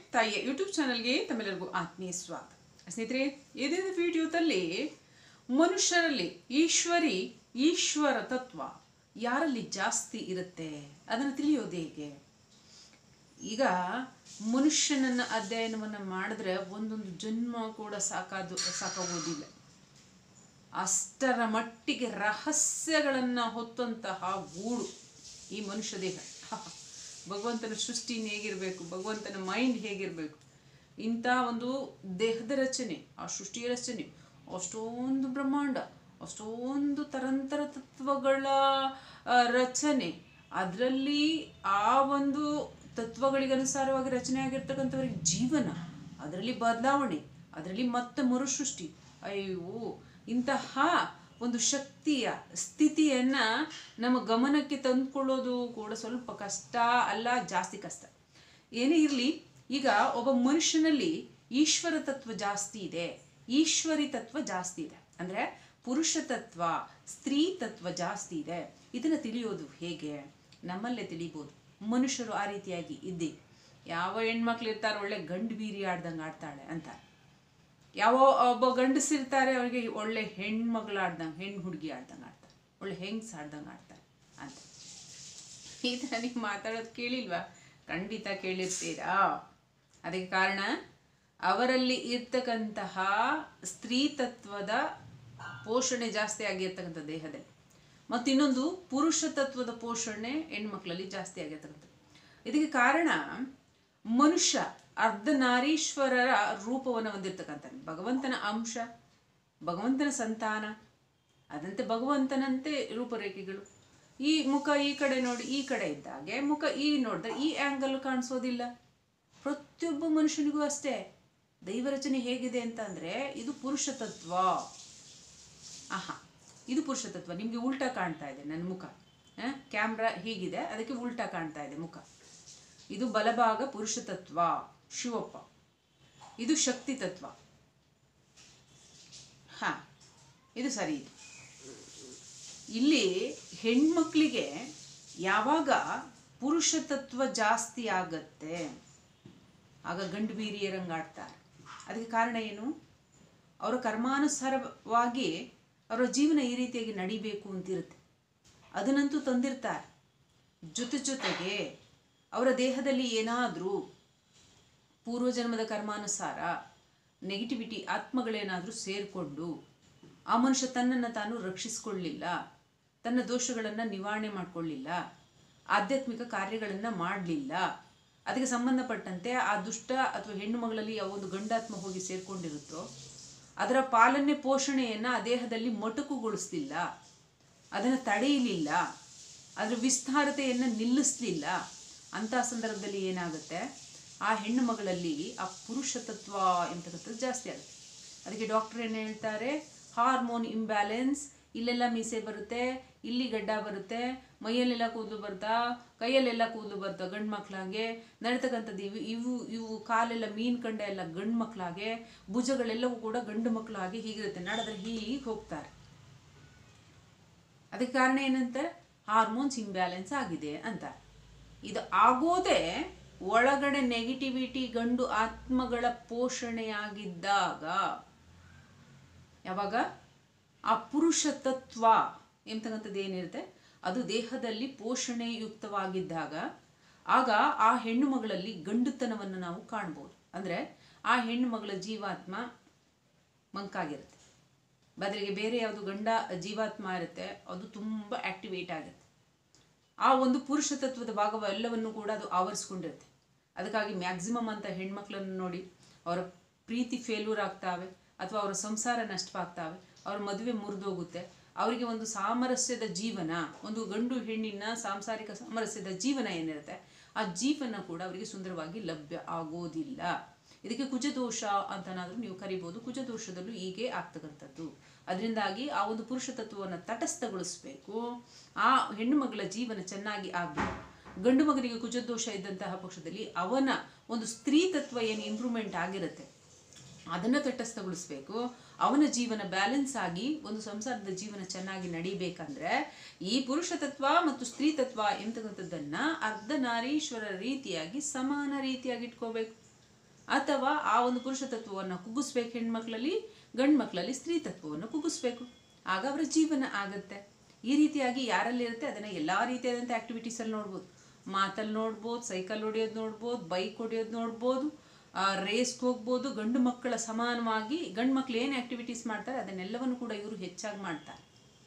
ತಾಯಿಯ ಯೂಟ್ಯೂಬ್ ಚಾನಲ್ಗೆ ತಮ್ಮೆಲ್ಲರಿಗೂ ಆತ್ಮೀಯ ಸ್ವಾಗತ ಸ್ನೇಹಿತರೆ ಇದೇ ವಿಡಿಯೋದಲ್ಲಿ ಮನುಷ್ಯರಲ್ಲಿ ಈಶ್ವರಿ ಈಶ್ವರ ತತ್ವ ಯಾರಲ್ಲಿ ಜಾಸ್ತಿ ಇರುತ್ತೆ ಅದನ್ನು ತಿಳಿಯೋದು ಹೇಗೆ ಈಗ ಮನುಷ್ಯನನ್ನ ಅಧ್ಯಯನವನ್ನು ಮಾಡಿದ್ರೆ ಒಂದೊಂದು ಜನ್ಮ ಕೂಡ ಸಾಕಾದು ಸಾಕಾಗೋದಿಲ್ಲ ಅಷ್ಟರ ಮಟ್ಟಿಗೆ ರಹಸ್ಯಗಳನ್ನು ಹೊತ್ತಂತಹ ಗೂಡು ಈ ಮನುಷ್ಯ ದೇಹ ಭಗವಂತನ ಸೃಷ್ಟಿ ಹೇಗಿರಬೇಕು ಭಗವಂತನ ಮೈಂಡ್ ಹೇಗಿರಬೇಕು ಇಂಥ ಒಂದು ದೇಹದ ರಚನೆ ಆ ಸೃಷ್ಟಿಯ ರಚನೆ ಅಷ್ಟೊಂದು ಬ್ರಹ್ಮಾಂಡ ಅಷ್ಟೊಂದು ತರಂತರ ತತ್ವಗಳ ಆ, ರಚನೆ ಅದರಲ್ಲಿ ಆ ಒಂದು ತತ್ವಗಳಿಗೆ ಅನುಸಾರವಾಗಿ ರಚನೆ ಆಗಿರ್ತಕ್ಕಂಥವ್ರಿಗೆ ಜೀವನ ಅದರಲ್ಲಿ ಬದಲಾವಣೆ ಅದರಲ್ಲಿ ಮತ್ತೆ ಮರುಸೃಷ್ಟಿ ಅಯ್ಯೋ ಇಂತಹ ಒಂದು ಶಕ್ತಿಯ ಸ್ಥಿತಿಯನ್ನ ನಮ್ಮ ಗಮನಕ್ಕೆ ತಂದುಕೊಳ್ಳೋದು ಕೂಡ ಸ್ವಲ್ಪ ಕಷ್ಟ ಅಲ್ಲ ಜಾಸ್ತಿ ಕಷ್ಟ ಏನೇ ಇರಲಿ ಈಗ ಒಬ್ಬ ಮನುಷ್ಯನಲ್ಲಿ ಈಶ್ವರ ತತ್ವ ಜಾಸ್ತಿ ಇದೆ ಈಶ್ವರಿ ತತ್ವ ಜಾಸ್ತಿ ಇದೆ ಅಂದ್ರೆ ಪುರುಷ ತತ್ವ ಸ್ತ್ರೀ ತತ್ವ ಜಾಸ್ತಿ ಇದೆ ಇದನ್ನ ತಿಳಿಯೋದು ಹೇಗೆ ನಮ್ಮಲ್ಲೇ ತಿಳಿಬೋದು ಮನುಷ್ಯರು ಆ ರೀತಿಯಾಗಿ ಇದ್ದೇ ಯಾವ ಹೆಣ್ಮಕ್ಳು ಇರ್ತಾರೆ ಒಳ್ಳೆ ಗಂಡು ಬೀರಿ ಆಡ್ದಂಗೆ ಆಡ್ತಾಳೆ ಅಂತಾರೆ ಯಾವ ಒಬ್ಬ ಗಂಡಸಿರ್ತಾರೆ ಅವ್ರಿಗೆ ಒಳ್ಳೆ ಹೆಣ್ಮಗಳು ಆಡ್ದಂಗೆ ಹೆಣ್ಣು ಹುಡುಗಿ ಆಡ್ದಂಗೆ ಆಡ್ತಾರೆ ಒಳ್ಳೆ ಹೆಂಗ್ಸ್ ಆಡ್ದಂಗೆ ಆಡ್ತಾರೆ ಅಂತ ಈ ಥರ ನೀವು ಮಾತಾಡೋದು ಕೇಳಿಲ್ವಾ ಖಂಡಿತ ಕೇಳಿರ್ತೀರಾ ಅದಕ್ಕೆ ಕಾರಣ ಅವರಲ್ಲಿ ಇರ್ತಕ್ಕಂತಹ ಸ್ತ್ರೀ ತತ್ವದ ಪೋಷಣೆ ಜಾಸ್ತಿ ಆಗಿರ್ತಕ್ಕಂಥ ದೇಹದಲ್ಲಿ ಮತ್ತು ಇನ್ನೊಂದು ಪುರುಷ ತತ್ವದ ಪೋಷಣೆ ಹೆಣ್ಮಕ್ಳಲ್ಲಿ ಜಾಸ್ತಿ ಆಗಿರ್ತಕ್ಕಂಥದ್ದು ಇದಕ್ಕೆ ಕಾರಣ ಮನುಷ್ಯ ಅರ್ಧನಾರೀಶ್ವರರ ರೂಪವನ್ನು ಹೊಂದಿರ್ತಕ್ಕಂಥ ಭಗವಂತನ ಅಂಶ ಭಗವಂತನ ಸಂತಾನ ಅದಂತೆ ಭಗವಂತನಂತೆ ರೂಪರೇಖೆಗಳು ಈ ಮುಖ ಈ ಕಡೆ ನೋಡಿ ಈ ಕಡೆ ಇದ್ದಾಗೆ ಮುಖ ಈ ನೋಡಿದ್ರೆ ಈ ಆ್ಯಂಗಲ್ ಕಾಣಿಸೋದಿಲ್ಲ ಪ್ರತಿಯೊಬ್ಬ ಮನುಷ್ಯನಿಗೂ ಅಷ್ಟೇ ದೈವ ರಚನೆ ಹೇಗಿದೆ ಅಂತಂದ್ರೆ ಇದು ಪುರುಷ ತತ್ವ ಆಹಾ ಇದು ಪುರುಷ ತತ್ವ ನಿಮಗೆ ಉಲ್ಟಾ ಕಾಣ್ತಾ ಇದೆ ನನ್ನ ಮುಖ ಕ್ಯಾಮ್ರಾ ಹೀಗಿದೆ ಅದಕ್ಕೆ ಉಲ್ಟಾ ಕಾಣ್ತಾ ಇದೆ ಮುಖ ಇದು ಬಲಭಾಗ ಪುರುಷ ತತ್ವ ಶಿವಪ್ಪ ಇದು ಶಕ್ತಿ ತತ್ವ ಹಾ ಇದು ಸರಿ ಇದೆ ಇಲ್ಲಿ ಹೆಣ್ಮಕ್ಳಿಗೆ ಯಾವಾಗ ಪುರುಷ ತತ್ವ ಜಾಸ್ತಿ ಆಗತ್ತೆ ಆಗ ಗಂಡು ಬೀರಿಯರಂಗಾಡ್ತಾರೆ ಅದಕ್ಕೆ ಕಾರಣ ಏನು ಅವರ ಕರ್ಮಾನುಸಾರವಾಗಿ ಅವರ ಜೀವನ ಈ ರೀತಿಯಾಗಿ ನಡಿಬೇಕು ಅಂತಿರುತ್ತೆ ಅದನ್ನಂತೂ ತಂದಿರ್ತಾರೆ ಜೊತೆ ಜೊತೆಗೆ ಅವರ ದೇಹದಲ್ಲಿ ಏನಾದರೂ ಪೂರ್ವಜನ್ಮದ ಕರ್ಮಾನುಸಾರ ನೆಗೆಟಿವಿಟಿ ಆತ್ಮಗಳೇನಾದರೂ ಸೇರಿಕೊಂಡು ಆ ಮನುಷ್ಯ ತನ್ನನ್ನು ತಾನು ರಕ್ಷಿಸ್ಕೊಳ್ಳಿಲ್ಲ ತನ್ನ ದೋಷಗಳನ್ನು ನಿವಾರಣೆ ಮಾಡಿಕೊಳ್ಳಿಲ್ಲ ಆಧ್ಯಾತ್ಮಿಕ ಕಾರ್ಯಗಳನ್ನು ಮಾಡಲಿಲ್ಲ ಅದಕ್ಕೆ ಸಂಬಂಧಪಟ್ಟಂತೆ ಆ ದುಷ್ಟ ಅಥವಾ ಹೆಣ್ಣು ಮಗಳಲ್ಲಿ ಯಾವ ಒಂದು ಗಂಡಾತ್ಮ ಹೋಗಿ ಸೇರ್ಕೊಂಡಿರುತ್ತೋ ಅದರ ಪಾಲನೆ ಪೋಷಣೆಯನ್ನು ಆ ದೇಹದಲ್ಲಿ ಮೊಟಕುಗೊಳಿಸ್ಲಿಲ್ಲ ಅದನ್ನು ತಡೆಯಲಿಲ್ಲ ಅದರ ವಿಸ್ತಾರತೆಯನ್ನು ನಿಲ್ಲಿಸಲಿಲ್ಲ ಅಂತಹ ಸಂದರ್ಭದಲ್ಲಿ ಏನಾಗುತ್ತೆ ಆ ಹೆಣ್ಣು ಮಗಳಲ್ಲಿ ಆ ಪುರುಷ ತತ್ವ ಎಂತಕ್ಕಂಥದ್ದು ಜಾಸ್ತಿ ಆಗುತ್ತೆ ಅದಕ್ಕೆ ಡಾಕ್ಟರ್ ಏನು ಹೇಳ್ತಾರೆ ಹಾರ್ಮೋನ್ ಇಂಬ್ಯಾಲೆನ್ಸ್ ಇಲ್ಲೆಲ್ಲ ಮೀಸೆ ಬರುತ್ತೆ ಇಲ್ಲಿ ಗಡ್ಡ ಬರುತ್ತೆ ಮೈಯಲ್ಲೆಲ್ಲ ಕೂದಲು ಬರ್ತಾ ಕೈಯಲ್ಲೆಲ್ಲ ಕೂದಲು ಬರ್ತಾ ಗಂಡು ಮಕ್ಕಳಾಗೆ ನಡೀತಕ್ಕಂಥದ್ದು ಇವು ಇವು ಇವು ಕಾಲೆಲ್ಲ ಮೀನ್ ಕಂಡ ಎಲ್ಲ ಗಂಡು ಮಕ್ಕಳಾಗೆ ಭುಜಗಳೆಲ್ಲವೂ ಕೂಡ ಗಂಡು ಮಕ್ಕಳಾಗಿ ಹೀಗಿರುತ್ತೆ ನಡೆದ್ರೆ ಹೀಗೆ ಹೋಗ್ತಾರೆ ಅದಕ್ಕೆ ಕಾರಣ ಏನಂತ ಹಾರ್ಮೋನ್ಸ್ ಇಂಬ್ಯಾಲೆನ್ಸ್ ಆಗಿದೆ ಅಂತ ಇದು ಆಗೋದೇ ಒಳಗಡೆ ನೆಗೆಟಿವಿಟಿ ಗಂಡು ಆತ್ಮಗಳ ಪೋಷಣೆಯಾಗಿದ್ದಾಗ ಯಾವಾಗ ಆ ಪುರುಷ ತತ್ವ ಎಂತಕ್ಕಂಥದ್ದು ಏನಿರುತ್ತೆ ಅದು ದೇಹದಲ್ಲಿ ಪೋಷಣೆಯುಕ್ತವಾಗಿದ್ದಾಗ ಆಗ ಆ ಹೆಣ್ಣು ಮಗಳಲ್ಲಿ ಗಂಡುತನವನ್ನು ನಾವು ಕಾಣ್ಬೋದು ಅಂದರೆ ಆ ಹೆಣ್ಣು ಮಗಳ ಜೀವಾತ್ಮ ಮಂಕಾಗಿರುತ್ತೆ ಬದಲಿಗೆ ಬೇರೆ ಯಾವುದು ಗಂಡ ಜೀವಾತ್ಮ ಇರುತ್ತೆ ಅದು ತುಂಬ ಆಕ್ಟಿವೇಟ್ ಆಗುತ್ತೆ ಆ ಒಂದು ಪುರುಷ ತತ್ವದ ಭಾಗವೆಲ್ಲವನ್ನು ಕೂಡ ಅದು ಆವರಿಸ್ಕೊಂಡಿರುತ್ತೆ ಅದಕ್ಕಾಗಿ ಮ್ಯಾಕ್ಸಿಮಮ್ ಅಂತ ಹೆಣ್ಮಕ್ಳನ್ನು ನೋಡಿ ಅವರ ಪ್ರೀತಿ ಫೇಲ್ಯೂರ್ ಆಗ್ತಾವೆ ಅಥವಾ ಅವರ ಸಂಸಾರ ನಷ್ಟವಾಗ್ತಾವೆ ಅವ್ರ ಮದುವೆ ಮುರಿದೋಗುತ್ತೆ ಅವರಿಗೆ ಒಂದು ಸಾಮರಸ್ಯದ ಜೀವನ ಒಂದು ಗಂಡು ಹೆಣ್ಣಿನ ಸಾಂಸಾರಿಕ ಸಾಮರಸ್ಯದ ಜೀವನ ಏನಿರುತ್ತೆ ಆ ಜೀವನ ಕೂಡ ಅವರಿಗೆ ಸುಂದರವಾಗಿ ಲಭ್ಯ ಆಗೋದಿಲ್ಲ ಇದಕ್ಕೆ ಕುಜದೋಷ ಅಂತನಾದರೂ ನೀವು ಕರಿಬೋದು ಕುಜದೋಷದಲ್ಲೂ ಹೀಗೆ ಆಗ್ತಕ್ಕಂಥದ್ದು ಅದರಿಂದಾಗಿ ಆ ಒಂದು ಪುರುಷ ತತ್ವವನ್ನು ತಟಸ್ಥಗೊಳಿಸಬೇಕು ಆ ಹೆಣ್ಣು ಮಗಳ ಜೀವನ ಚೆನ್ನಾಗಿ ಆಗಬೇಕು ಗಂಡು ಮಗನಿಗೆ ಕುಜದೋಷ ಇದ್ದಂತಹ ಪಕ್ಷದಲ್ಲಿ ಅವನ ಒಂದು ಸ್ತ್ರೀ ತತ್ವ ಏನು ಇಂಪ್ರೂವ್ಮೆಂಟ್ ಆಗಿರುತ್ತೆ ಅದನ್ನು ತಟಸ್ಥಗೊಳಿಸ್ಬೇಕು ಅವನ ಜೀವನ ಬ್ಯಾಲೆನ್ಸ್ ಆಗಿ ಒಂದು ಸಂಸಾರದ ಜೀವನ ಚೆನ್ನಾಗಿ ನಡಿಬೇಕಂದ್ರೆ ಈ ಪುರುಷ ತತ್ವ ಮತ್ತು ಸ್ತ್ರೀ ತತ್ವ ಎಂತಕ್ಕಂಥದ್ದನ್ನ ಅರ್ಧನಾರೀಶ್ವರ ರೀತಿಯಾಗಿ ಸಮಾನ ರೀತಿಯಾಗಿ ಇಟ್ಕೋಬೇಕು ಅಥವಾ ಆ ಒಂದು ಪುರುಷ ತತ್ವವನ್ನು ಕುಗ್ಗಿಸ್ಬೇಕು ಹೆಣ್ಮಕ್ಳಲ್ಲಿ ಗಂಡು ಮಕ್ಕಳಲ್ಲಿ ಸ್ತ್ರೀ ತತ್ವವನ್ನು ಕುಗ್ಗಿಸ್ಬೇಕು ಆಗ ಅವರ ಜೀವನ ಆಗತ್ತೆ ಈ ರೀತಿಯಾಗಿ ಯಾರಲ್ಲಿ ಇರುತ್ತೆ ಅದನ್ನು ಎಲ್ಲ ರೀತಿಯಾದಂಥ ಆ್ಯಕ್ಟಿವಿಟೀಸಲ್ಲಿ ನೋಡ್ಬೋದು ಮಾತಲ್ಲಿ ನೋಡ್ಬೋದು ಸೈಕಲ್ ಹೊಡೆಯೋದು ನೋಡ್ಬೋದು ಬೈಕ್ ಹೊಡೆಯೋದು ನೋಡ್ಬೋದು ರೇಸ್ಗೆ ಹೋಗ್ಬೋದು ಗಂಡು ಮಕ್ಕಳ ಸಮಾನವಾಗಿ ಗಂಡು ಮಕ್ಕಳು ಏನು ಆ್ಯಕ್ಟಿವಿಟೀಸ್ ಮಾಡ್ತಾರೆ ಅದನ್ನೆಲ್ಲವನ್ನು ಕೂಡ ಇವರು ಹೆಚ್ಚಾಗಿ ಮಾಡ್ತಾರೆ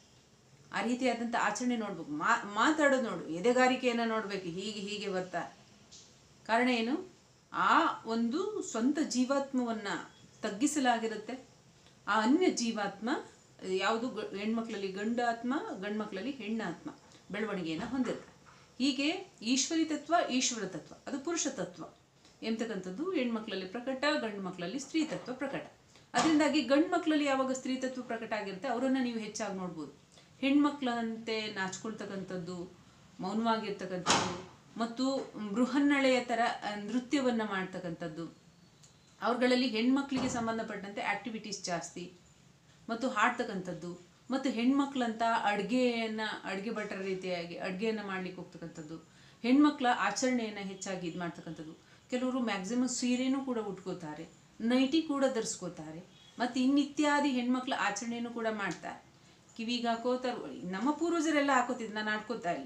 ಆ ರೀತಿಯಾದಂಥ ಆಚರಣೆ ನೋಡ್ಬೇಕು ಮಾ ಮಾತಾಡೋದು ನೋಡು ಎದೆಗಾರಿಕೆಯನ್ನು ನೋಡಬೇಕು ಹೀಗೆ ಹೀಗೆ ಬರ್ತಾರೆ ಕಾರಣ ಏನು ಆ ಒಂದು ಸ್ವಂತ ಜೀವಾತ್ಮವನ್ನು ತಗ್ಗಿಸಲಾಗಿರುತ್ತೆ ಆ ಅನ್ಯ ಜೀವಾತ್ಮ ಯಾವುದು ಗ ಹೆಣ್ಮಕ್ಳಲ್ಲಿ ಗಂಡು ಆತ್ಮ ಗಂಡು ಮಕ್ಕಳಲ್ಲಿ ಹೆಣ್ಣಾತ್ಮ ಬೆಳವಣಿಗೆಯನ್ನು ಹೊಂದಿರುತ್ತೆ ಹೀಗೆ ಈಶ್ವರಿ ತತ್ವ ಈಶ್ವರ ತತ್ವ ಅದು ಪುರುಷ ತತ್ವ ಎಂತಕ್ಕಂಥದ್ದು ಹೆಣ್ಮಕ್ಳಲ್ಲಿ ಪ್ರಕಟ ಗಂಡು ಮಕ್ಕಳಲ್ಲಿ ಸ್ತ್ರೀ ತತ್ವ ಪ್ರಕಟ ಅದರಿಂದಾಗಿ ಗಂಡು ಮಕ್ಕಳಲ್ಲಿ ಯಾವಾಗ ಸ್ತ್ರೀ ತತ್ವ ಪ್ರಕಟ ಆಗಿರುತ್ತೆ ಅವರನ್ನು ನೀವು ಹೆಚ್ಚಾಗಿ ನೋಡ್ಬೋದು ಹೆಣ್ಮಕ್ಳಂತೆ ನಾಚ್ಕೊಳ್ತಕ್ಕಂಥದ್ದು ಮೌನವಾಗಿರ್ತಕ್ಕಂಥದ್ದು ಮತ್ತು ಬೃಹನ್ನಳೆಯ ಥರ ನೃತ್ಯವನ್ನು ಮಾಡ್ತಕ್ಕಂಥದ್ದು ಅವ್ರುಗಳಲ್ಲಿ ಹೆಣ್ಮಕ್ಳಿಗೆ ಸಂಬಂಧಪಟ್ಟಂತೆ ಆ್ಯಕ್ಟಿವಿಟೀಸ್ ಜಾಸ್ತಿ ಮತ್ತು ಹಾಡ್ತಕ್ಕಂಥದ್ದು ಮತ್ತು ಹೆಣ್ಮಕ್ಳಂತ ಅಡುಗೆಯನ್ನು ಅಡುಗೆ ಭಟ್ರ ರೀತಿಯಾಗಿ ಅಡುಗೆಯನ್ನು ಮಾಡ್ಲಿಕ್ಕೆ ಹೋಗ್ತಕ್ಕಂಥದ್ದು ಹೆಣ್ಮಕ್ಳ ಆಚರಣೆಯನ್ನು ಹೆಚ್ಚಾಗಿ ಇದು ಮಾಡ್ತಕ್ಕಂಥದ್ದು ಕೆಲವರು ಮ್ಯಾಕ್ಸಿಮಮ್ ಸೀರೆನೂ ಕೂಡ ಉಟ್ಕೋತಾರೆ ನೈಟಿ ಕೂಡ ಧರಿಸ್ಕೋತಾರೆ ಮತ್ತು ಇನ್ನಿತ್ಯಾದಿ ಹೆಣ್ಮಕ್ಳ ಆಚರಣೆಯನ್ನು ಕೂಡ ಮಾಡ್ತಾರೆ ಕಿವಿಗೆ ಹಾಕೋತಾರೆ ನಮ್ಮ ಪೂರ್ವಜರೆಲ್ಲ ಹಾಕೋತಿದ್ದು ನಾನು ಆಡ್ಕೋತಾ ಇಲ್ಲ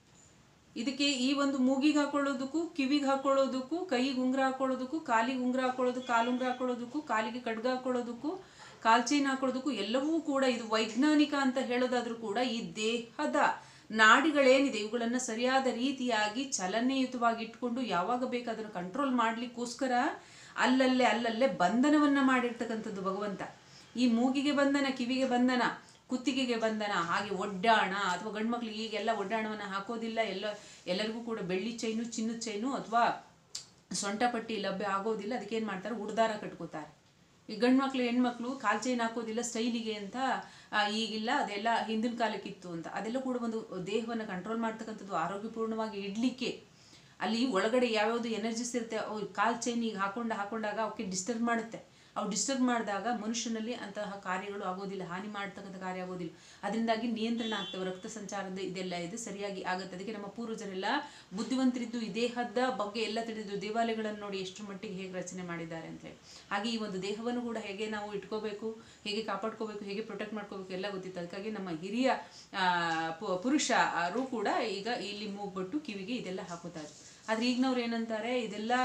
ಇದಕ್ಕೆ ಈ ಒಂದು ಮೂಗಿಗೆ ಹಾಕೊಳ್ಳೋದಕ್ಕೂ ಕಿವಿಗೆ ಹಾಕೊಳ್ಳೋದಕ್ಕೂ ಕೈಗೆ ಉಂಗುರ ಹಾಕೊಳ್ಳೋದಕ್ಕೂ ಕಾಲಿಗೆ ಉಂಗುರ ಹಾಕೊಳ್ಳೋದು ಕಾಲು ಉಂಗುರ ಹಾಕೊಳ್ಳೋದಕ್ಕೂ ಕಾಲಿಗೆ ಖಡ್ಗ ಹಾಕೊಳ್ಳೋದಕ್ಕೂ ಕಾಲ್ ಚೈನ್ ಹಾಕೊಳ್ಳೋದಕ್ಕೂ ಎಲ್ಲವೂ ಕೂಡ ಇದು ವೈಜ್ಞಾನಿಕ ಅಂತ ಹೇಳೋದಾದ್ರೂ ಕೂಡ ಈ ದೇಹದ ನಾಡಿಗಳೇನಿದೆ ಇವುಗಳನ್ನು ಸರಿಯಾದ ರೀತಿಯಾಗಿ ಚಲನೆಯುತವಾಗಿ ಇಟ್ಕೊಂಡು ಯಾವಾಗ ಬೇಕು ಅದನ್ನು ಕಂಟ್ರೋಲ್ ಮಾಡಲಿಕ್ಕೋಸ್ಕರ ಅಲ್ಲಲ್ಲೇ ಅಲ್ಲಲ್ಲೇ ಬಂಧನವನ್ನ ಮಾಡಿರ್ತಕ್ಕಂಥದ್ದು ಭಗವಂತ ಈ ಮೂಗಿಗೆ ಬಂಧನ ಕಿವಿಗೆ ಬಂಧನ ಕುತ್ತಿಗೆಗೆ ಬಂಧನ ಹಾಗೆ ಒಡ್ಡಾಣ ಅಥವಾ ಗಂಡು ಮಕ್ಳಿಗೆ ಈಗೆಲ್ಲ ಒಡ್ಡಾಣವನ್ನು ಹಾಕೋದಿಲ್ಲ ಎಲ್ಲ ಎಲ್ಲರಿಗೂ ಕೂಡ ಬೆಳ್ಳಿ ಚೈನು ಚಿನ್ನದ ಚೈನು ಅಥವಾ ಸೊಂಟ ಪಟ್ಟಿ ಲಭ್ಯ ಆಗೋದಿಲ್ಲ ಅದಕ್ಕೆ ಏನು ಮಾಡ್ತಾರೆ ಉಡ್ದಾರ ಕಟ್ಕೋತಾರೆ ಈ ಗಂಡು ಮಕ್ಳು ಹೆಣ್ಮಕ್ಳು ಕಾಲ್ ಚೈನ್ ಹಾಕೋದಿಲ್ಲ ಸ್ಟೈಲಿಗೆ ಅಂತ ಆ, ಈಗಿಲ್ಲ ಅದೆಲ್ಲ ಹಿಂದಿನ ಕಾಲಕ್ಕಿತ್ತು ಅಂತ ಅದೆಲ್ಲ ಕೂಡ ಒಂದು ದೇಹವನ್ನು ಕಂಟ್ರೋಲ್ ಮಾಡ್ತಕ್ಕಂಥದ್ದು ಆರೋಗ್ಯಪೂರ್ಣವಾಗಿ ಇಡಲಿಕ್ಕೆ ಅಲ್ಲಿ ಒಳಗಡೆ ಯಾವ್ಯಾವುದು ಎನರ್ಜಿಸ್ ಇರುತ್ತೆ ಅವು ಕಾಲ್ ಚೈನ್ ಈಗ ಹಾಕೊಂಡು ಹಾಕೊಂಡಾಗ ಅವಕ್ಕೆ ಡಿಸ್ಟರ್ಬ್ ಮಾಡುತ್ತೆ ಅವು ಡಿಸ್ಟರ್ಬ್ ಮಾಡಿದಾಗ ಮನುಷ್ಯನಲ್ಲಿ ಅಂತಹ ಕಾರ್ಯಗಳು ಆಗೋದಿಲ್ಲ ಹಾನಿ ಮಾಡ್ತಕ್ಕಂಥ ಕಾರ್ಯ ಆಗೋದಿಲ್ಲ ಅದರಿಂದಾಗಿ ನಿಯಂತ್ರಣ ಆಗ್ತವೆ ರಕ್ತ ಸಂಚಾರದ ಇದೆಲ್ಲ ಇದೆ ಸರಿಯಾಗಿ ಆಗುತ್ತೆ ಅದಕ್ಕೆ ನಮ್ಮ ಪೂರ್ವಜರೆಲ್ಲ ಬುದ್ಧಿವಂತರಿದ್ದು ಈ ದೇಹದ ಬಗ್ಗೆ ಎಲ್ಲ ತಿಳಿದು ದೇವಾಲಯಗಳನ್ನು ನೋಡಿ ಎಷ್ಟು ಮಟ್ಟಿಗೆ ಹೇಗೆ ರಚನೆ ಮಾಡಿದ್ದಾರೆ ಅಂತ ಹೇಳಿ ಹಾಗೆ ಈ ಒಂದು ದೇಹವನ್ನು ಕೂಡ ಹೇಗೆ ನಾವು ಇಟ್ಕೋಬೇಕು ಹೇಗೆ ಕಾಪಾಡ್ಕೋಬೇಕು ಹೇಗೆ ಪ್ರೊಟೆಕ್ಟ್ ಮಾಡ್ಕೋಬೇಕು ಎಲ್ಲ ಗೊತ್ತಿತ್ತು ಅದಕ್ಕಾಗಿ ನಮ್ಮ ಹಿರಿಯ ಆ, ಪು- ಪುರುಷರು ಕೂಡ ಈಗ ಇಲ್ಲಿ ಮೂಗ್ಬಟ್ಟು ಕಿವಿಗೆ ಇದೆಲ್ಲ ಹಾಕೋತಾರೆ ಆದ್ರೆ ಈಗಿನವ್ರು ಏನಂತಾರೆ ಇದೆಲ್ಲ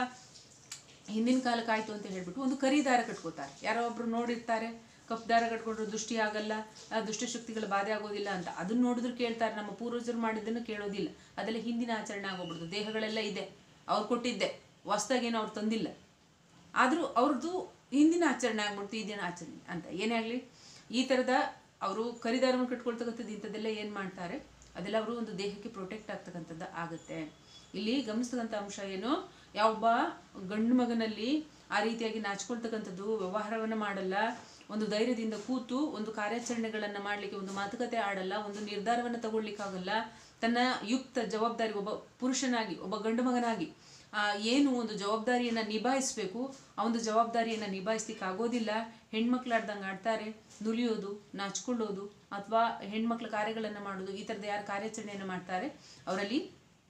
ಹಿಂದಿನ ಕಾಲಕ್ಕೆ ಆಯ್ತು ಅಂತ ಹೇಳ್ಬಿಟ್ಟು ಒಂದು ಕರಿ ದಾರ ಕಟ್ಕೋತಾರೆ ಯಾರೋ ಒಬ್ರು ನೋಡಿರ್ತಾರೆ ಕಪ್ಪು ದಾರ ಕಟ್ಕೊಂಡ್ರೆ ದೃಷ್ಟಿ ಆಗಲ್ಲ ಆ ದುಷ್ಟಶಕ್ತಿಗಳ ಬಾಧೆ ಆಗೋದಿಲ್ಲ ಅಂತ ಅದನ್ನ ನೋಡಿದ್ರು ಕೇಳ್ತಾರೆ ನಮ್ಮ ಪೂರ್ವಜರು ಮಾಡಿದ್ದನ್ನು ಕೇಳೋದಿಲ್ಲ ಅದೆಲ್ಲ ಹಿಂದಿನ ಆಚರಣೆ ಆಗೋಗ್ಬಿಡ್ತು ದೇಹಗಳೆಲ್ಲ ಇದೆ ಅವ್ರು ಕೊಟ್ಟಿದ್ದೆ ಹೊಸ್ದಾಗೇನು ಅವ್ರು ತಂದಿಲ್ಲ ಆದರೂ ಅವ್ರದ್ದು ಹಿಂದಿನ ಆಚರಣೆ ಆಗ್ಬಿಡ್ತು ಈದಿನ ಆಚರಣೆ ಅಂತ ಏನೇ ಆಗಲಿ ಈ ಥರದ ಅವರು ಕರಿದಾರವನ್ನು ಕಟ್ಕೊಳ್ತಕ್ಕಂಥದ್ದು ಇಂಥದ್ದೆಲ್ಲ ಏನು ಮಾಡ್ತಾರೆ ಅದೆಲ್ಲ ಅವರು ಒಂದು ದೇಹಕ್ಕೆ ಪ್ರೊಟೆಕ್ಟ್ ಆಗ್ತಕ್ಕಂಥದ್ದು ಆಗುತ್ತೆ ಇಲ್ಲಿ ಗಮನಿಸ್ತಕ್ಕಂಥ ಅಂಶ ಏನು ಯಾವೊಬ್ಬ ಗಂಡು ಮಗನಲ್ಲಿ ಆ ರೀತಿಯಾಗಿ ನಾಚ್ಕೊಳ್ತಕ್ಕಂಥದ್ದು ವ್ಯವಹಾರವನ್ನು ಮಾಡಲ್ಲ ಒಂದು ಧೈರ್ಯದಿಂದ ಕೂತು ಒಂದು ಕಾರ್ಯಾಚರಣೆಗಳನ್ನು ಮಾಡಲಿಕ್ಕೆ ಒಂದು ಮಾತುಕತೆ ಆಡಲ್ಲ ಒಂದು ನಿರ್ಧಾರವನ್ನು ತಗೊಳ್ಲಿಕ್ಕಾಗಲ್ಲ ತನ್ನ ಯುಕ್ತ ಜವಾಬ್ದಾರಿ ಒಬ್ಬ ಪುರುಷನಾಗಿ ಒಬ್ಬ ಗಂಡು ಮಗನಾಗಿ ಆ, ಏನು ಒಂದು ಜವಾಬ್ದಾರಿಯನ್ನು ನಿಭಾಯಿಸಬೇಕು ಆ ಒಂದು ಜವಾಬ್ದಾರಿಯನ್ನು ನಿಭಾಯಿಸ್ಲಿಕ್ಕೆ ಆಗೋದಿಲ್ಲ ಹೆಣ್ಮಕ್ಳಾಡ್ದಂಗೆ ಆಡ್ತಾರೆ ನುಲಿಯೋದು ನಾಚ್ಕೊಳ್ಳೋದು ಅಥವಾ ಹೆಣ್ಮಕ್ಳ ಕಾರ್ಯಗಳನ್ನು ಮಾಡೋದು ಈ ಥರದ ಯಾರು ಕಾರ್ಯಾಚರಣೆಯನ್ನು ಮಾಡ್ತಾರೆ ಅವರಲ್ಲಿ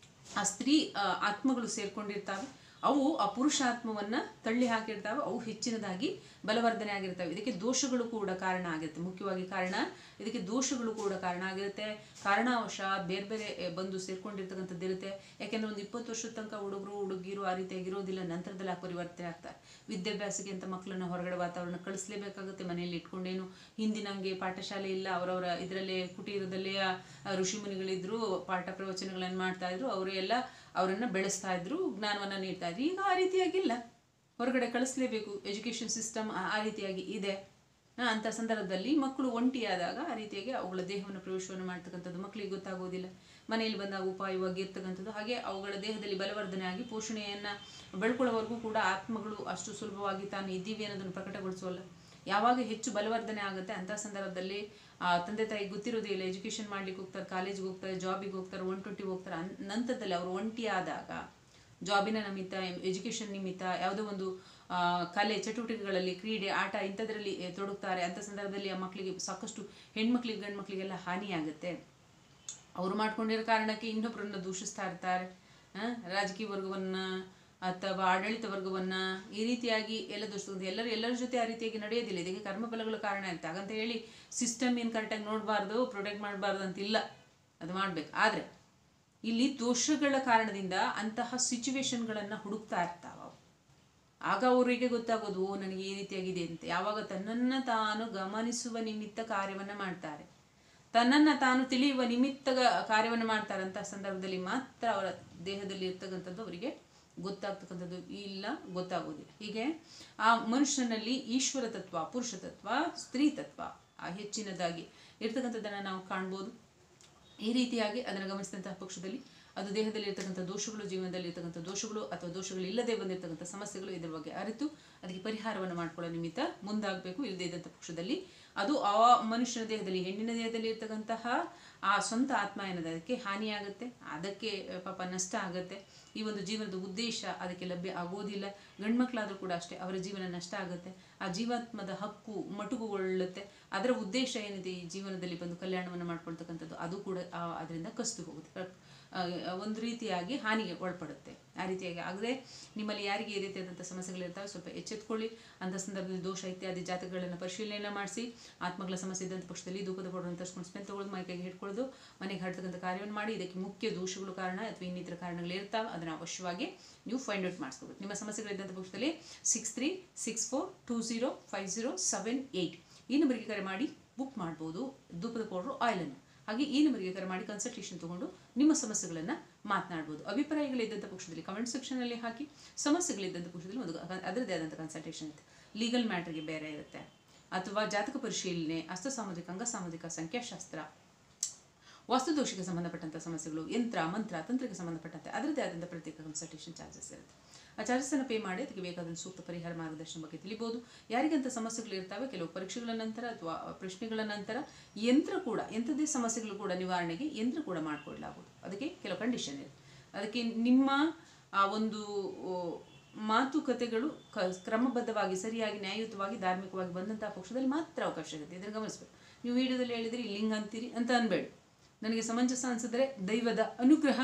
ಆ ಸ್ತ್ರೀ ಆ, ಆತ್ಮಗಳು ಸೇರ್ಕೊಂಡಿರ್ತಾವೆ ಅವು ಆ ಪುರುಷ ಆತ್ಮವನ್ನ ತಳ್ಳಿ ಹಾಕಿರ್ತಾವೆ ಅವು ಹೆಚ್ಚಿನದಾಗಿ ಬಲವರ್ಧನೆ ಆಗಿರ್ತವೆ ಇದಕ್ಕೆ ದೋಷಗಳು ಕೂಡ ಕಾರಣ ಆಗಿರುತ್ತೆ ಮುಖ್ಯವಾಗಿ ಕಾರಣ ಇದಕ್ಕೆ ದೋಷಗಳು ಕೂಡ ಕಾರಣ ಆಗಿರುತ್ತೆ ಕಾರಣವಶಾತ್ ಬೇರೆ ಬೇರೆ ಎ, ಬಂದು ಸೇರ್ಕೊಂಡಿರ್ತಕ್ಕಂಥದ್ದು ಇರುತ್ತೆ ಯಾಕೆಂದ್ರೆ ಒಂದು ಇಪ್ಪತ್ತು ವರ್ಷದ ತನಕ ಹುಡುಗರು ಹುಡುಗಿರು ಆ ರೀತಿಯಾಗಿ ಇರೋದಿಲ್ಲ ನಂತರದಲ್ಲಿ ಆ ಪರಿವರ್ತನೆ ಆಗ್ತಾರೆ ವಿದ್ಯಾಭ್ಯಾಸಕ್ಕೆ ಅಂತ ಮಕ್ಕಳನ್ನ ಹೊರಗಡೆ ವಾತಾವರಣ ಕಳಿಸ್ಲೇಬೇಕಾಗುತ್ತೆ ಮನೆಯಲ್ಲಿ ಇಟ್ಕೊಂಡೇನು ಹಿಂದಿನಂಗೆ ಪಾಠಶಾಲೆ ಇಲ್ಲ ಅವರವರ ಇದರಲ್ಲೇ ಕುಟೀರದಲ್ಲೇ ಆ ಋಷಿಮುನಿಗಳಿದ್ರು ಪಾಠ ಪ್ರವಚನಗಳನ್ನು ಮಾಡ್ತಾ ಇದ್ರು ಅವರು ಎಲ್ಲ ಅವರನ್ನ ಬೆಳೆಸ್ತಾ ಇದ್ರು ಜ್ಞಾನವನ್ನ ನೀಡ್ತಾ ಇದ್ರು ಈಗ ಆ ರೀತಿಯಾಗಿಲ್ಲ ಹೊರಗಡೆ ಕಳಿಸ್ಲೇಬೇಕು ಎಜುಕೇಷನ್ ಸಿಸ್ಟಮ್ ಆ ರೀತಿಯಾಗಿ ಇದೆ ಆ, ಅಂಥ ಸಂದರ್ಭದಲ್ಲಿ ಮಕ್ಕಳು ಒಂಟಿಯಾದಾಗ ಆ ರೀತಿಯಾಗಿ ಅವುಗಳ ದೇಹವನ್ನು ಪ್ರವೇಶವನ್ನು ಮಾಡ್ತಕ್ಕಂಥದ್ದು ಮಕ್ಕಳಿಗೆ ಗೊತ್ತಾಗೋದಿಲ್ಲ ಮನೆಯಲ್ಲಿ ಬಂದಾಗ ಉಪಾಯವಾಗಿ ಇರ್ತಕ್ಕಂಥದ್ದು ಹಾಗೆ ಅವುಗಳ ದೇಹದಲ್ಲಿ ಬಲವರ್ಧನೆ ಆಗಿ ಪೋಷಣೆಯನ್ನು ಬೆಳ್ಕೊಳ್ಳೋವರೆಗೂ ಕೂಡ ಆತ್ಮಗಳು ಅಷ್ಟು ಸುಲಭವಾಗಿ ತಾನು ಇದ್ದೀವಿ ಅನ್ನೋದನ್ನು ಪ್ರಕಟಗೊಳಿಸೋಲ್ಲ ಯಾವಾಗ ಹೆಚ್ಚು ಬಲವರ್ಧನೆ ಆಗುತ್ತೆ ಅಂಥ ಸಂದರ್ಭದಲ್ಲಿ ಆ ತಂದೆ ತಾಯಿ ಗೊತ್ತಿರೋದೇ ಇಲ್ಲ ಎಜುಕೇಷನ್ ಮಾಡ್ಲಿಕ್ಕೆ ಹೋಗ್ತಾರೆ ಕಾಲೇಜಿಗೆ ಹೋಗ್ತಾರೆ ಜಾಬಿಗೆ ಹೋಗ್ತಾರೆ ಒನ್ ಟ್ವೆಂಟಿ ಹೋಗ್ತಾರೆ ಅನ್ ನಂತರದಲ್ಲಿ ಅವರು ಒಂಟಿ ಆದಾಗ ಜಾಬಿನ ನಿಮಿತ್ತ ಎಜುಕೇಷನ್ ನಿಮಿತ್ತ ಯಾವುದೋ ಒಂದು ಆ, ಕಲೆ ಚಟುವಟಿಕೆಗಳಲ್ಲಿ ಕ್ರೀಡೆ ಆಟ ಇಂಥದ್ರಲ್ಲಿ ಎ, ತೊಡಗ್ತಾರೆ ಅಂಥ ಸಂದರ್ಭದಲ್ಲಿ ಆ ಮಕ್ಕಳಿಗೆ ಸಾಕಷ್ಟು ಹೆಣ್ಮಕ್ಳಿಗೆ ಗಂಡು ಮಕ್ಕಳಿಗೆಲ್ಲ ಹಾನಿಯಾಗುತ್ತೆ ಅವ್ರು ಮಾಡ್ಕೊಂಡಿರೋ ಕಾರಣಕ್ಕೆ ಇನ್ನೊಬ್ಬರನ್ನ ದೂಷಿಸ್ತಾ ಇರ್ತಾರೆ ಆ, ರಾಜಕೀಯ ವರ್ಗವನ್ನು ಅಥವಾ ಆಡಳಿತ ವರ್ಗವನ್ನ ಈ ರೀತಿಯಾಗಿ ಎಲ್ಲ ದೋಷ ಎಲ್ಲರೂ ಎಲ್ಲರ ಜೊತೆ ಆ ರೀತಿಯಾಗಿ ನಡೆಯೋದಿಲ್ಲ ಇದಕ್ಕೆ ಕರ್ಮಫಲಗಳು ಕಾರಣ ಇರುತ್ತೆ ಹಾಗಂತ ಹೇಳಿ ಸಿಸ್ಟಮ್ ಏನು ಕರೆಕ್ಟಾಗಿ ನೋಡಬಾರ್ದು ಪ್ರೊಟೆಕ್ಟ್ ಮಾಡಬಾರ್ದು ಅಂತಿಲ್ಲ ಅದು ಮಾಡಬೇಕು ಆದರೆ ಇಲ್ಲಿ ದೋಷಗಳ ಕಾರಣದಿಂದ ಅಂತಹ ಸಿಚುವೇಶನ್ಗಳನ್ನು ಹುಡುಕ್ತಾ ಇರ್ತಾವ ಅವು. ಆಗ ಅವರಿಗೆ ಗೊತ್ತಾಗೋದು ಓ ನನಗೆ ಈ ರೀತಿಯಾಗಿದೆ ಅಂತ ಯಾವಾಗ ತನ್ನನ್ನು ತಾನು ಗಮನಿಸುವ ನಿಮಿತ್ತ ಕಾರ್ಯವನ್ನು ಮಾಡ್ತಾರೆ ತನ್ನನ್ನು ತಾನು ತಿಳಿಯುವ ನಿಮಿತ್ತ ಕಾರ್ಯವನ್ನು ಮಾಡ್ತಾರೆ ಅಂತ ಸಂದರ್ಭದಲ್ಲಿ ಮಾತ್ರ ಅವರ ದೇಹದಲ್ಲಿ ಇರ್ತಕ್ಕಂಥದ್ದು ಅವರಿಗೆ ಗೊತ್ತಾಗ್ತಕ್ಕಂಥದ್ದು ಇಲ್ಲ ಗೊತ್ತಾಗೋದಿಲ್ಲ ಹೀಗೆ ಆ ಮನುಷ್ಯನಲ್ಲಿ ಈಶ್ವರ ತತ್ವ ಪುರುಷ ತತ್ವ ಸ್ತ್ರೀ ತತ್ವ ಆ ಹೆಚ್ಚಿನದಾಗಿ ಇರ್ತಕ್ಕಂಥದ್ದನ್ನು ನಾವು ಕಾಣ್ಬೋದು ಈ ರೀತಿಯಾಗಿ ಅದನ್ನು ಗಮನಿಸಿದಂತಹ ಪಕ್ಷದಲ್ಲಿ ಅದು ದೇಹದಲ್ಲಿ ಇರ್ತಕ್ಕಂಥ ದೋಷಗಳು ಜೀವನದಲ್ಲಿ ಇರ್ತಕ್ಕಂಥ ದೋಷಗಳು ಅಥವಾ ದೋಷಗಳು ಇಲ್ಲದೆ ಬಂದಿರತಕ್ಕಂಥ ಸಮಸ್ಯೆಗಳು ಇದರ ಬಗ್ಗೆ ಅರಿತು ಅದಕ್ಕೆ ಪರಿಹಾರವನ್ನು ಮಾಡ್ಕೊಳ್ಳೋ ನಿಮಿತ್ತ ಮುಂದಾಗಬೇಕು ಇಲ್ಲದೇ ಇದ್ದಂಥ ಪಕ್ಷದಲ್ಲಿ ಅದು ಆ ಮನುಷ್ಯನ ದೇಹದಲ್ಲಿ ಹೆಣ್ಣಿನ ದೇಹದಲ್ಲಿ ಇರ್ತಕ್ಕಂತಹ ಆ ಸ್ವಂತ ಆತ್ಮ ಏನದ ಅದಕ್ಕೆ ಹಾನಿಯಾಗುತ್ತೆ ಅದಕ್ಕೆ ಆ, ಪಾಪ ನಷ್ಟ ಆಗುತ್ತೆ ಈ ಒಂದು ಜೀವನದ ಉದ್ದೇಶ ಅದಕ್ಕೆ ಲಭ್ಯ ಆಗೋದಿಲ್ಲ ಗಂಡ್ಮಕ್ಳಾದ್ರೂ ಕೂಡ ಅಷ್ಟೇ ಅವರ ಜೀವನ ನಷ್ಟ ಆಗುತ್ತೆ ಆ ಜೀವಾತ್ಮದ ಹಕ್ಕು ಮಟುಕುಗೊಳ್ಳುತ್ತೆ ಅದರ ಉದ್ದೇಶ ಏನಿದೆ ಈ ಜೀವನದಲ್ಲಿ ಬಂದು ಕಲ್ಯಾಣವನ್ನು ಮಾಡ್ಕೊಳ್ತಕ್ಕಂಥದ್ದು ಅದು ಕೂಡ ಆ- ಅದರಿಂದ ಕಸ್ತು ಹೋಗುತ್ತೆ ಕ- ಆ, ಒಂದು ರೀತಿಯಾಗಿ ಹಾನಿಗೆ ಒಳಪಡುತ್ತೆ ಆ ರೀತಿಯಾಗಿ ಆಗದೆ ನಿಮ್ಮಲ್ಲಿ ಯಾರಿಗೆ ಈ ರೀತಿಯಾದಂಥ ಸಮಸ್ಯೆಗಳಿರ್ತಾವೆ ಸ್ವಲ್ಪ ಎಚ್ಚೆತ್ಕೊಳ್ಳಿ ಅಂಥ ಸಂದರ್ಭದಲ್ಲಿ ದೋಷ ಇತ್ಯಾದಿ ಜಾತಕಗಳನ್ನು ಪರಿಶೀಲನೆ ಮಾಡಿಸಿ ಆತ್ಮಗಳ ಸಮಸ್ಯೆ ಇದ್ದಂಥ ಪಕ್ಷದಲ್ಲಿ ಧೂಪದ ಪೌಡರ್ ತರಿಸ್ಕೊಂಡು ಸ್ಮೆಲ್ ತಗೊಳ್ಳೋದು ಮೈಕೈಗೆ ಹಿಡ್ಕೊಳ್ಳೋದು ಮನೆಗೆ ಹರಡ್ತಕ್ಕಂಥ ಕಾರ್ಯವನ್ನು ಮಾಡಿ ಇದಕ್ಕೆ ಮುಖ್ಯ ದೋಷಗಳು ಕಾರಣ ಅಥವಾ ಇನ್ನಿತರ ಕಾರಣಗಳು ಇರ್ತಾವೆ ಅದನ್ನು ಅವಶ್ಯವಾಗಿ ನೀವು ಫೈಂಡ್ ಔಟ್ ಮಾಡಿಸ್ಕೋಬೇಕು ನಿಮ್ಮ ಸಮಸ್ಯೆಗಳಿದ್ದಂಥ ಪಕ್ಷದಲ್ಲಿ six three six four two zero five zero seven eight ಈ ನಂಬರಿಗೆ ಕರೆ ಮಾಡಿ ಬುಕ್ ಮಾಡ್ಬೋದು ಧೂಪದ ಪೌಡ್ರು ಆಯಿಲನ್ನು ಹಾಗೆ ಈ ನಂಬರಿಗೆ ಕರೆ ಮಾಡಿ ಕನ್ಸಲ್ಟೇಷನ್ ತಗೊಂಡು ನಿಮ್ಮ ಸಮಸ್ಯೆಗಳನ್ನು ಮಾತನಾಡ್ಬೋದು ಅಭಿಪ್ರಾಯಗಳಿದ್ದಂಥ ಪಕ್ಷದಲ್ಲಿ ಕಮೆಂಟ್ ಸೆಕ್ಷನಲ್ಲಿ ಹಾಕಿ ಸಮಸ್ಯೆಗಳಿದ್ದಂಥ ಪಕ್ಷದಲ್ಲಿ ಒಂದು ಅ- ಅದರದ್ದೇ ಆದಂಥ ಕನ್ಸಲ್ಟೇಷನ್ ಇರುತ್ತೆ ಲೀಗಲ್ ಮ್ಯಾಟ್ರಿಗೆ ಬೇರೆ ಇರುತ್ತೆ ಅಥವಾ ಜಾತಕ ಪರಿಶೀಲನೆ ಹಸ್ತ ಸಾಮಾಜಿಕ ಅಂಗ ಸಾಮಾಜಿಕ ಸಂಖ್ಯಾಶಾಸ್ತ್ರ ವಾಸ್ತುದೋಷಕ್ಕೆ ಸಂಬಂಧಪಟ್ಟಂಥ ಸಮಸ್ಯೆಗಳು ಯಂತ್ರ ಮಂತ್ರ ತಂತ್ರಕ್ಕೆ ಸಂಬಂಧಪಟ್ಟಂತೆ ಅದರದ್ದೇ ಆದಂಥ ಪ್ರತ್ಯೇಕ ಕನ್ಸಲ್ಟೇಷನ್ ಚಾರ್ಜಸ್ ಇರುತ್ತೆ ಆ ಚಾರ್ಜಸನ್ನು ಪೇ ಮಾಡಿ ಅದಕ್ಕೆ ಬೇಕಾದಂಥ ಸೂಕ್ತ ಪರಿಹಾರ ಮಾರ್ಗದರ್ಶನ ಬಗ್ಗೆ ತಿಳಿಬೋದು ಯಾರಿಗಂತ ಸಮಸ್ಯೆಗಳು ಇರ್ತವೆ ಕೆಲವು ಪರೀಕ್ಷೆಗಳ ನಂತರ ಅಥವಾ ಪ್ರಶ್ನೆಗಳ ನಂತರ ಯಂತ್ರ ಕೂಡ ಎಂಥದ್ದೇ ಸಮಸ್ಯೆಗಳು ಕೂಡ ನಿವಾರಣೆಗೆ ಯಂತ್ರ ಕೂಡ ಮಾಡಿಕೊಡ್ಲಾಗುವುದು ಅದಕ್ಕೆ ಕೆಲವು ಕಂಡೀಷನ್ ಇದೆ ಅದಕ್ಕೆ ನಿಮ್ಮ ಆ ಒಂದು ಓ, ಮಾತುಕತೆಗಳು ಕ ಕ್ರಮಬದ್ಧವಾಗಿ ಸರಿಯಾಗಿ ನ್ಯಾಯಯುತವಾಗಿ ಧಾರ್ಮಿಕವಾಗಿ ಬಂದಂತಹ ಪಕ್ಷದಲ್ಲಿ ಮಾತ್ರ ಅವಕಾಶ ಇರುತ್ತೆ ಇದನ್ನು ಗಮನಿಸಬೇಕು ನೀವು ವಿಡಿಯೋದಲ್ಲಿ ಹೇಳಿದ್ರಿ ಲಿಂಗ ಅಂತೀರಿ ಅಂತ ಅನ್ಬೇಡಿ ನನಗೆ ಸಮಂಜಸ ಅನಿಸಿದ್ರೆ ದೈವದ ಅನುಗ್ರಹ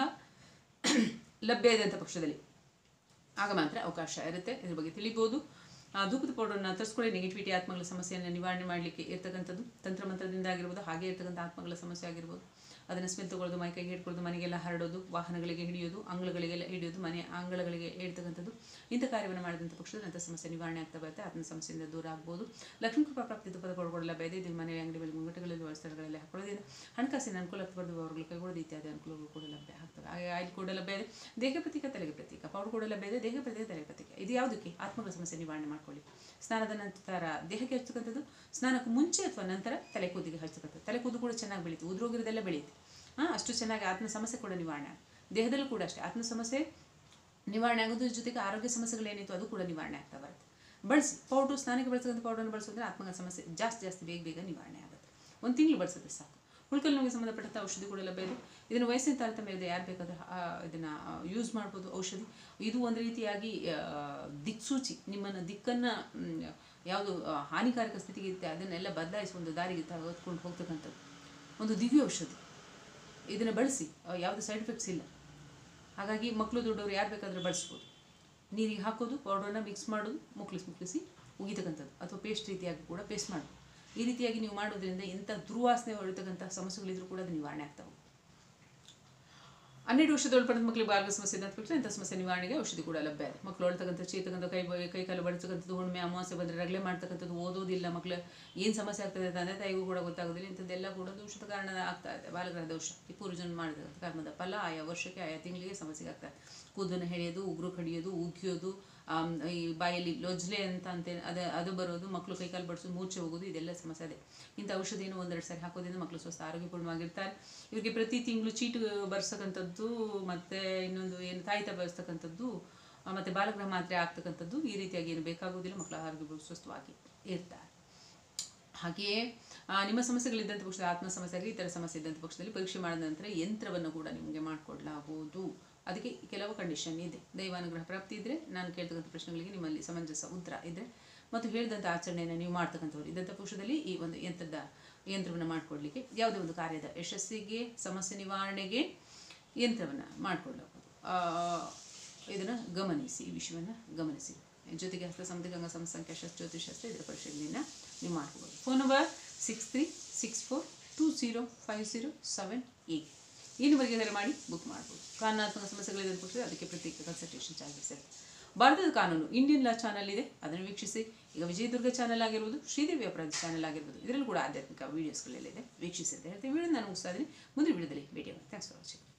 ಲಭ್ಯ ಇದೆ ಅಂತ ಪಕ್ಷದಲ್ಲಿ ಆಗ ಮಾತ್ರ ಅವಕಾಶ ಇರುತ್ತೆ ಇದ್ರ ಬಗ್ಗೆ ತಿಳಿಬೋದು ಆ ಧೂಪದ ಪೌಡರ್ನ ತರಿಸ್ಕೊಳ್ಳಿ ನೆಗೆಟಿವಿಟಿ ಆತ್ಮಗಳ ಸಮಸ್ಯೆಯನ್ನು ನಿವಾರಣೆ ಮಾಡಲಿಕ್ಕೆ ಇರ್ತಕ್ಕಂಥದ್ದು ತಂತ್ರಮಂತ್ರದಿಂದ ಆಗಿರ್ಬೋದು ಹಾಗೆ ಇರ್ತಕ್ಕಂಥ ಆತ್ಮಗಳ ಸಮಸ್ಯೆ ಆಗಿರ್ಬೋದು ಅದನ್ನು ಸ್ಮೆಲ್ ತಗೊಳ್ಳೋದು ಮೈ ಕೈಗೆ ಹಿಡ್ಕೊಳ್ಳೋದು ಮನೆಗೆಲ್ಲ ಹರಡೋದು ವಾಹನಗಳಿಗೆ ಹಿಡಿಯೋದು ಅಂಗಳಗಳಿಗೆಲ್ಲ ಹಿಡಿಯೋದು ಮನೆ ಅಂಗಳಗಳಿಗೆ ಹೇಳ್ತಕ್ಕಂಥದ್ದು ಇಂಥ ಕಾರ್ಯವನ್ನು ಮಾಡಿದಂಥ ಪಕ್ಷದಲ್ಲಿ ಅಂಥ ಸಮಸ್ಯೆ ನಿವಾರಣೆ ಆಗ್ತಾ ಬರುತ್ತೆ ಅದನ್ನ ಸಮಸ್ಯೆಯಿಂದ ದೂರ ಆಗ್ಬೋದು ಲಕ್ಷ್ಮೀ ಕೃಪಾ ಪ್ರಾಪ್ತಿ ಧೂಪದ ಪೌಡರ್ಗಳೆಲ್ಲ ಬೇರೆ ಇದು ಮನೆ ಅಂಗಡಿಗಳಲ್ಲಿ ಮುಂಗಟ್ಟುಗಳಲ್ಲಿ ಸ್ಥಳಗಳಲ್ಲಿ ಹಾಕೊಳ್ಳೋದ್ರಿಂದ ಹಣಕಾಸಿನ ಅನುಕೂಲ ಬರ್ದು ಅವರುಗಳು ಕೈಗೊಳ್ಳೋದು ಇತ್ಯಾದಿ ಅನುಕೂಲಗಳು ಕೂಡ ಲಭ್ಯ ಆಗ್ತವೆ ಹಾಗೆ ಆಯಿಲ್ ಕೂಡ ಲಭ್ಯ ಇದೆ ದೇಹ ಪ್ರತೀಕ ತಲೆಗೆ ಪ್ರತೀಕ ಪೌಡರ್ ಕೂಡ ಲಭ್ಯ ಇದೆ ದೇಹ ಪ್ರತೀಕ ತಲೆಗೆ ಪ್ರತೀಕ ಇದು ಯಾವುದಕ್ಕೆ ಆತ್ಮಗಳ ಸಮಸ್ಯೆ ನಿವಾರಣೆ ಮಾಡ್ಕೊಳ್ಳಿ ಸ್ನಾನದ ನಂತರ ದೇಹಕ್ಕೆ ಹಚ್ಚತಕ್ಕಂಥದ್ದು ಸ್ನಾನಕ್ಕೂ ಮುಂಚೆ ಅಥವಾ ನಂತರ ತಲೆ ಕೂದಿಗೆ ಹಚ್ಚತಕ್ಕಂಥದ್ದು ತಲೆ ಕೂದು ಕೂಡ ಚೆನ್ನಾಗಿ ಬೆಳೀತು ಉದುರೋಗಿರೋದೆಲ್ಲ ಬೆಳೆಯುತ್ತೆ ಹಾಂ ಅಷ್ಟು ಚೆನ್ನಾಗಿ ಆತ್ಮ ಸಮಸ್ಯೆ ಕೂಡ ನಿವಾರಣೆ ಆಗುತ್ತೆ. ದೇಹದಲ್ಲೂ ಕೂಡ ಅಷ್ಟೇ ಆತ್ಮ ಸಮಸ್ಯೆ ನಿವಾರಣೆ ಆಗೋದ್ರ ಜೊತೆಗೆ ಆರೋಗ್ಯ ಸಮಸ್ಯೆಗಳೇನಿತ್ತು ಅದು ಕೂಡ ನಿವಾರಣೆ ಆಗ್ತಾ ಬರುತ್ತೆ ಬಳಸಿ ಪೌಡ್ರು ಸ್ನಾನಕ್ಕೆ ಬಳಸಕ್ಕಂಥ ಪೌಡರ್ನ ಬಳಸೋದ್ರೆ ಆತ್ಮಗಳ ಸಮಸ್ಯೆ ಜಾಸ್ತಿ ಜಾಸ್ತಿ ಬೇಗ ಬೇಗ ನಿವಾರಣೆ ಆಗುತ್ತೆ ಒಂದು ತಿಂಗಳು ಬಳಸಿದ್ರೆ ಸಾಕು ಹುಳ್ಕಲ್ ನೋವಿಗೆ ಸಂಬಂಧಪಟ್ಟಂಥ ಔಷಧಿ ಕೂಡ ಲಭ್ಯ ಇದೆ ಇದನ್ನು ವಯಸ್ಸಿನ ತಾರತಮ್ಯ ಇದೆ ಯಾರು ಬೇಕಾದ್ರೆ ಆ, ಇದನ್ನು ಯೂಸ್ ಮಾಡ್ಬೋದು ಔಷಧಿ ಇದು ಒಂದು ರೀತಿಯಾಗಿ ಆ, ದಿಕ್ಸೂಚಿ ನಿಮ್ಮನ್ನು ದಿಕ್ಕನ್ನು ಯಾವುದು ಆ, ಹಾನಿಕಾರಕ ಸ್ಥಿತಿಗೆ ಇರುತ್ತೆ ಅದನ್ನೆಲ್ಲ ಬದಲಾಯಿಸಿ ಒಂದು ದಾರಿಗೆ ತೆಗೆದುಕೊಂಡು ಹೋಗ್ತಕ್ಕಂಥದ್ದು ಒಂದು ದಿವ್ಯ ಔಷಧಿ ಇದನ್ನು ಬಳಸಿ ಆ, ಯಾವುದೇ ಸೈಡ್ ಎಫೆಕ್ಟ್ಸ್ ಇಲ್ಲ ಹಾಗಾಗಿ ಮಕ್ಕಳು ದೊಡ್ಡವರು ಯಾರು ಬೇಕಾದರೂ ಬಳಸ್ಬೋದು ನೀರಿಗೆ ಹಾಕೋದು ಪೌಡರ್ನ ಮಿಕ್ಸ್ ಮಾಡೋದು ಮುಕ್ಳಿಸಿ ಮುಕ್ಳಿಸಿ ಉಗಿತಕ್ಕಂಥದ್ದು ಅಥವಾ ಪೇಸ್ಟ್ ರೀತಿಯಾಗಿ ಕೂಡ ಪೇಸ್ಟ್ ಮಾಡೋದು ಈ ರೀತಿಯಾಗಿ ನೀವು ಮಾಡೋದ್ರಿಂದ ಎಂಥ ದುರ್ವಾಸನೆ ಹೊರತಕ್ಕಂಥ ಸಮಸ್ಯೆಗಳಿದ್ರೂ ಕೂಡ ಅದು ನಿವಾರಣೆ ಆಗ್ತವೆ ಹನ್ನೆರಡು ವರ್ಷದ ಒಳಪಡಿದ ಮಕ್ಕಳಿಗೆ ಆರೋಗ್ಯ ಸಮಸ್ಯೆ ಇದ್ದಂಥ ಪಕ್ಷ ಇಂಥ ಸಮಸ್ಯೆ ನಿವಾರಣೆಗೆ ಔಷಧಿ ಕೂಡ ಲಭ್ಯ ಇದೆ ಮಕ್ಕಳು ಹೊಳ್ತಕ್ಕಂಥ ಚೀತಕ್ಕಂಥ ಕೈ ಬ- ಕೈ ಕಾಲು ಬಡಿಸ್ತಕ್ಕಂಥದ್ದು ಹುಣ್ಮೆ ಅಮಾವಾಸ್ಯೆ ಬಂದರೆ ರಗಳೆ ಮಾಡ್ತಕ್ಕಂಥದ್ದು ಓದೋದಿಲ್ಲ ಮಕ್ಕಳು ಏನು ಸಮಸ್ಯೆ ಆಗ್ತದೆ ತಂದೆ ತಾಯಿಗೂ ಕೂಡ ಗೊತ್ತಾಗೋದಿಲ್ಲ ಇಂಥದ್ದೆಲ್ಲ ಕೂಡ ದೋಷದ ಕಾರಣ ಆಗ್ತಾ ಇದೆ ಬಾಲಗ್ರಹ ದೋಷ ಈ ಪೂರ್ವಜನ ಮಾಡಿದ ಕರ್ಮದ ಫಲ ಆಯಾ ವರ್ಷಕ್ಕೆ ಆಯಾ ತಿಂಗಳಿಗೆ ಸಮಸ್ಯೆ ಆಗ್ತದೆ ಕೂದನ್ನು ಹೆಳೆಯೋದು ಉಗುರು ಕಡಿಯೋದು ಉಗಿಯೋದು ಆಮ್, ಈ ಬಾಯಲ್ಲಿ ಲೊಜ್ಲೆ ಅಂತ ಅಂತೆ ಅದು ಅದು ಬರೋದು ಮಕ್ಕಳು ಕೈಕಾಲು ಬಡಿಸೋದು ಮೂರ್ಛೆ ಹೋಗೋದು ಇದೆಲ್ಲ ಸಮಸ್ಯೆ ಇದೆ ಇಂಥ ಔಷಧಿಯನ್ನು ಒಂದೆರಡು ಸಾರಿ ಹಾಕೋದ್ರಿಂದ ಮಕ್ಕಳು ಸ್ವಸ್ಥ ಆರೋಗ್ಯಪೂರ್ಣವಾಗಿರ್ತಾರೆ ಇವರಿಗೆ ಪ್ರತಿ ತಿಂಗಳು ಚೀಟು ಬರ್ಸಕ್ಕಂಥದ್ದು ಮತ್ತು ಇನ್ನೊಂದು ಏನು ತಾಯಿತ ಬರೆಸ್ತಕ್ಕಂಥದ್ದು ಆ, ಮತ್ತೆ ಬಾಲಗ್ರಹ ಮಾತ್ರೆ ಆಗ್ತಕ್ಕಂಥದ್ದು ಈ ರೀತಿಯಾಗಿ ಏನು ಬೇಕಾಗುವುದಿಲ್ಲ ಮಕ್ಕಳು ಆರೋಗ್ಯ ಸ್ವಸ್ಥವಾಗಿ ಇರ್ತಾರೆ ಹಾಗೆಯೇ ಆ, ನಿಮ್ಮ ಸಮಸ್ಯೆಗಳಿದ್ದಂಥ ಪಕ್ಷದಲ್ಲಿ ಆತ್ಮ ಸಮಸ್ಯೆ ಆಗಲಿ ಇತರ ಸಮಸ್ಯೆ ಇದ್ದಂಥ ಪಕ್ಷದಲ್ಲಿ ಪರೀಕ್ಷೆ ಮಾಡಿದ ನಂತರ ಯಂತ್ರವನ್ನು ಕೂಡ ನಿಮಗೆ ಮಾಡಿಕೊಡ್ಲಾಗುವುದು ಅದಕ್ಕೆ ಕೆಲವು ಕಂಡೀಷನ್ ಇದೆ ದೈವಾನುಗ್ರಹ ಪ್ರಾಪ್ತಿ ಇದ್ದರೆ ನಾನು ಕೇಳ್ತಕ್ಕಂಥ ಪ್ರಶ್ನೆಗಳಿಗೆ ನಿಮ್ಮಲ್ಲಿ ಸಮಂಜಸ ಉತ್ತರ ಇದೆ ಮತ್ತು ಹೇಳಿದಂಥ ಆಚರಣೆಯನ್ನು ನೀವು ಮಾಡ್ತಕ್ಕಂಥವ್ರು ಇದ್ದಂಥ ಪಕ್ಷದಲ್ಲಿ ಈ ಒಂದು ಯಂತ್ರದ ಯಂತ್ರವನ್ನು ಮಾಡಿಕೊಡ್ಲಿಕ್ಕೆ ಯಾವುದೇ ಒಂದು ಕಾರ್ಯದ ಯಶಸ್ಸಿಗೆ ಸಮಸ್ಯೆ ನಿವಾರಣೆಗೆ ಯಂತ್ರವನ್ನು ಮಾಡಿಕೊಳ್ಳಬಹುದು ಇದನ್ನು ಗಮನಿಸಿ ಈ ವಿಷಯವನ್ನು ಗಮನಿಸಿ ಜೊತೆಗೆ ಹಸ್ತ ಸಮುದ್ರ ಗಂಗಾ ಸಂಖ್ಯಾಶಾಸ್ತ್ರ ಜ್ಯೋತಿಷಾಸ್ತ್ರ ಇದರ ಪರಿಶೀಲನೆಯನ್ನು ನೀವು ಮಾಡ್ಕೋಬೋದು phone number six three six four two zero five zero seven eight ಈ ನಂಬರ್ಗೆ ಕರೆ ಮಾಡಿ ಬುಕ್ ಮಾಡ್ಬೋದು ಕಾನೂನಾತ್ಮಕ ಸಮಸ್ಯೆಗಳಿದೆ ಪಕ್ಷ ಅದಕ್ಕೆ ಪ್ರತ್ಯೇಕ ಕನ್ಸಲ್ಟೇಷನ್ ಚಾರ್ಜಸ್ ಇರುತ್ತೆ ಭಾರತದ ಕಾನೂನು ಇಂಡಿಯನ್ ಲಾ ಚಾನಲ್ ಇದೆ ಅದನ್ನು ವೀಕ್ಷಿಸಿ ಈಗ ವಿಜಯದುರ್ಗ ಚಾನಲ್ ಆಗಿರ್ಬೋದು ಶ್ರೀದೇವಿ ಅಪರಾಧ ಚಾನಲ್ ಆಗಿರ್ಬೋದು ಇದರಲ್ಲೂ ಕೂಡ ಆಧ್ಯಾತ್ಮಿಕ ವೀಡಿಯೋಸ್ಗಳೆಲ್ಲ ಇದೆ ವೀಕ್ಷಿಸಿ ಅಂತ ಹೇಳ್ತೀವಿ ವಿಡಿಯೋ ನಾನು ಮುಗಿಸ್ತಾ ಇದ್ದೀನಿ ಮುಂದಿನ ವಿಡಿಯೋದಲ್ಲಿ ಭೇಟಿ ಥ್ಯಾಂಕ್ಸ್ ಫಾರ್ ವಾಚಿಂಗ್